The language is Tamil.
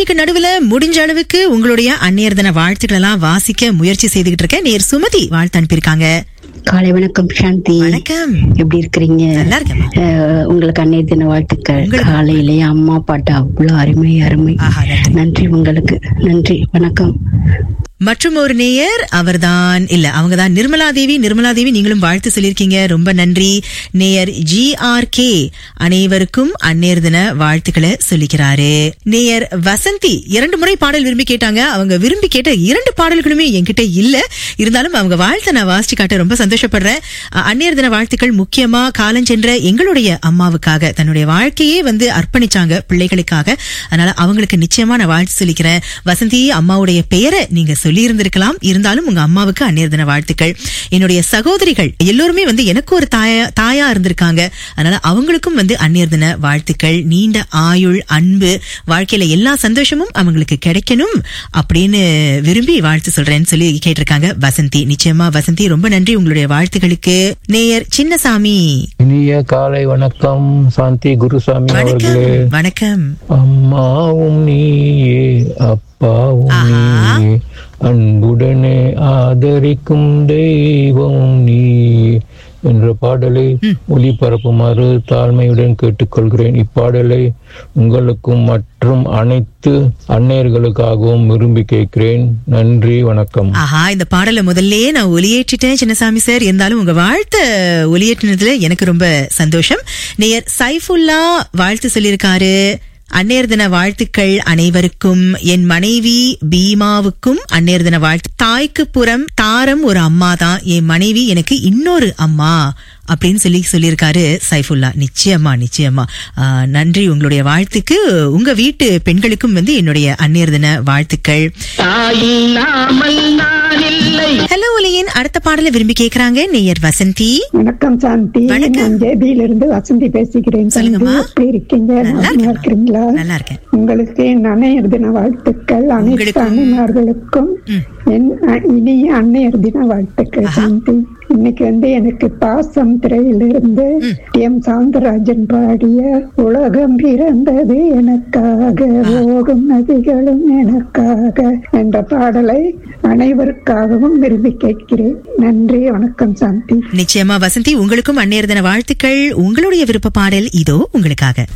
நிகழ்ச்சிக்கு நடுவுல முடிஞ்ச அளவுக்கு உங்களுடைய அந்நியர் தின வாழ்த்துக்கள் எல்லாம் வாசிக்க முயற்சி செய்துகிட்டு இருக்கேன் நேர் சுமதி வாழ்த்து அனுப்பியிருக்காங்க காலை வணக்கம் சாந்தி வணக்கம் எப்படி இருக்கிறீங்க நல்லா இருக்கேம்மா. அஹ், உங்களுக்கு அன்னைய தின வாழ்த்துக்கள் உங்களுக்கு. காலையிலேயே அம்மா பாட்டு அவ்வளவு அருமை அருமை ஆஹா, நன்றி. நன்றி உங்களுக்கு நன்றி வணக்கம் மற்றும் ஒரு நேயர் அவர்தான் இல்ல அவங்க தான் நிர்மலா தேவி நிர்மலா தேவி நீங்களும் வாழ்த்து சொல்லியிருக்கீங்க ரொம்ப நன்றி நேயர் ஜி ஆர் கே அனைவருக்கும் அந்நேர் தின வாழ்த்துக்களை சொல்லிக்கிறாரு நேயர் வசந்தி இரண்டு முறை பாடல் விரும்பி கேட்டாங்க அவங்க விரும்பி கேட்ட இரண்டு பாடல்களுமே என்கிட்ட இல்ல இருந்தாலும் அவங்க வாழ்த்தை நான் வாசிச்சு காட்ட ரொம்ப சந்தோஷப்படுறேன் அ- அந்நியர் தின வாழ்த்துக்கள் முக்கியமா காலஞ்சென்ற எங்களுடைய அம்மாவுக்காக தன்னுடைய வாழ்க்கையே வந்து அர்ப்பணிச்சாங்க பிள்ளைகளுக்காக அதனால அவங்களுக்கு நிச்சயமா நான் வாழ்த்து சொல்லிக்கிறேன் வசந்தி அம்மாவுடைய பெயரை நீங்க சொல்லி இருந்திருக்கலாம் இருந்தாலும் உங்க அம்மாவுக்கு அந்நியர் தின வாழ்த்துக்கள் என்னுடைய சகோதரிகள் எல்லோருமே வந்து எனக்கு ஒரு தாயா தாயா இருந்திருக்காங்க அதனால அவங்களுக்கும் வந்து அந்நியர் தின வாழ்த்துக்கள் நீண்ட ஆயுள் அன்பு வாழ்க்கையில எல்லா சந்தோஷமும் அவங்களுக்கு கிடைக்கணும் அப்படின்னு விரும்பி வாழ்த்து சொல்றேன்னு சொல்லி கேட்டிருக்காங்க வசந்தி நிச்சயமா வசந்தி ரொம்ப நன்றி உங்களுடைய வாழ்த்துகளுக்கு நேயர் சின்னசாமி இனிய காலை வணக்கம் சாந்தி குருசாமி வணக்கம் அவர்களே வணக்கம் அம்மாவும் நீயே அப்பாவும் ஆஹா. நீயே அன்புடனே ஆதரிக்கும் தெய்வம் நீயே என்ற பாடலை ஒளிபரப்புமாறு தாழ்மையுடன் கேட்டுக்கொள்கிறேன் இப்பாடலை உங்களுக்கும் மற்றும் அனைத்து அன்னையர்களுக்காகவும் விரும்பி கேட்கிறேன் நன்றி வணக்கம் ஆஹா இந்த பாடலை முதல்லயே நான் ஒலியேற்றிட்டேன் சின்னசாமி சார் இருந்தாலும் உங்க வாழ்த்த ஒலியேற்றினதுல எனக்கு ரொம்ப சந்தோஷம் நேயர் சைஃபுல்லா வாழ்த்து சொல்லியிருக்காரு அந்நேர் தின வாழ்த்துக்கள் அனைவருக்கும் என் மனைவி பீமாவுக்கும் அந்நேர் தின வாழ்த்து தாய்க்கு புறம் தாரம் ஒரு அம்மா தான் என் மனைவி எனக்கு இன்னொரு அம்மா அப்படின்னு சொல்லி சொல்லியிருக்காரு சைஃபுல்லா நிச்சயமா நிச்சயமா ஆ, நன்றி உங்களுடைய வாழ்த்துக்கு உங்க வீட்டு பெண்களுக்கும் வந்து என்னுடைய அந்நேர் தின வாழ்த்துக்கள் ஹலோ ஒலியின் அடுத்த பாடலை விரும்பி கேக்குறாங்க நேயர் வசந்தி வணக்கம் சாந்தி வணக்கம். நான் ஜேபியில இருந்து வசந்தி பேசிக்கிறேன் சாந்தி சொல்லுங்கம்மா. எப்படி இருக்கீங்க நல்லா நல்லா இருக்கேன். இருக்கிறீங்களா நல்லா இருக்கேன் உங்களுக்கு என் அன்னையர் தின வாழ்த்துக்கள் அனைத்து உங்களுக்கும். அன்னைமார்களுக்கும் என் அ- இனிய அன்னையர் தின வாழ்த்துக்கள் சாந்தி இன்னைக்கு வந்து எனக்கு பாசம் திரையிலிருந்து எம் சவுந்தரராஜன் பாடிய உலகம் பிறந்தது எனக்காக ஓகும் நதிகளும் எனக்காக என்ற பாடலை அனைவருக்காகவும் விரும்பி கேட்கிறேன் நன்றி வணக்கம் சாந்தி நிச்சயமா வசந்தி உங்களுக்கும் அந்நேர் தின வாழ்த்துக்கள் உங்களுடைய விருப்ப பாடல் இதோ உங்களுக்காக